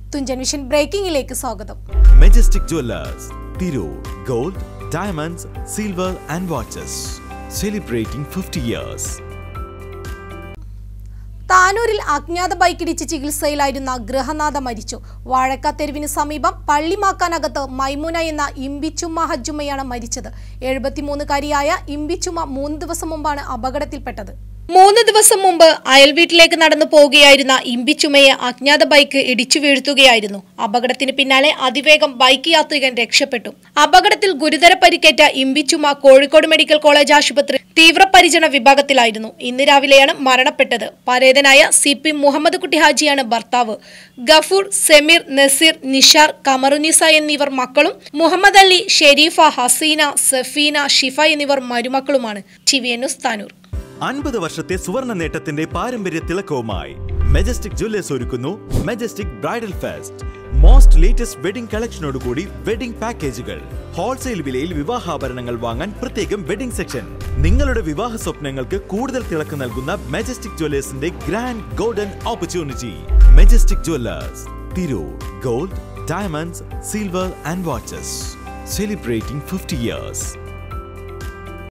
Thunchan vision ബ്രേക്കിംഗിലേക്ക് സ്വാഗതം majestic jewellers Tirur gold diamonds silver and watches celebrating fifty years താനൂരിൽ അജ്ഞാത ബൈക്കിടിച്ച് ചികിത്സയിലായിരുന്ന ഗൃഹനാഥ മരിച്ചു വാഴക്കാത്തെരുവിന് സമീപം പള്ളിമാക്കാനകത്ത് മൈമുന എന്ന ഇമ്പിച്ചുമ്മ ഹജ്ജുമ്മയാണ് മരിച്ചത് എഴുപത്തിമൂന്നുകാരിയായ ഇമ്പിച്ചുമ്മ മൂന്ന് ദിവസം മുമ്പാണ് അപകടത്തിൽപ്പെട്ടത് മൂന്ന് ദിവസം മുമ്പ് അയൽവീട്ടിലേക്ക് നടന്നു പോവുകയായിരുന്ന ഇമ്പിച്ചുമ്മയെ അജ്ഞാത ബൈക്ക് ഇടിച്ചു വീഴ്ത്തുകയായിരുന്നു അപകടത്തിന് പിന്നാലെ അതിവേഗം ബൈക്ക് യാത്രികൻ രക്ഷപ്പെട്ടു അപകടത്തിൽ ഗുരുതര പരിക്കേറ്റ ഇമ്പിച്ചുമ്മ കോഴിക്കോട് മെഡിക്കൽ കോളേജ് ആശുപത്രി തീവ്രപരിചരണ വിഭാഗത്തിലായിരുന്നു ഇന്ന് രാവിലെയാണ് മരണപ്പെട്ടത് പരേതനായ സി പി മുഹമ്മദ് കുട്ടി ഹാജിയാണ് ഭർത്താവ് ഗഫൂർ സെമീർ നസീർ നിഷാർ കമറുനിസ എന്നിവർ മക്കളും മുഹമ്മദ് അലി ഷെരീഫ ഹസീന സഫീന ഷിഫ എന്നിവർ മരുമക്കളുമാണ് ചിവിയന്നൂസ് താനൂർ അൻപത് വർഷത്തെ സുവർണ നേട്ടത്തിന്റെ പാരമ്പര്യ തിളക്കവുമായി മെജസ്റ്റിക് ജുവല്ലേഴ്സ് ഒരുക്കുന്നു majestic bridal fest most latest wedding കളക്ഷനോടുകൂടി വെഡിംഗ് പാക്കേജുകൾ ഹോൾസെയിൽ വിലയിൽ വിവാഹാഭരണങ്ങൾ വാങ്ങാൻ പ്രത്യേകം വെഡിംഗ് സെക്ഷൻ നിങ്ങളുടെ വിവാഹ സ്വപ്നങ്ങൾക്ക് കൂടുതൽ തിളക്കം നൽകുന്ന മെജസ്റ്റിക് ജുവല്ലേഴ്സിന്റെ grand golden opportunity majestic jewellers Tirur gold diamonds silver and watches celebrating fifty years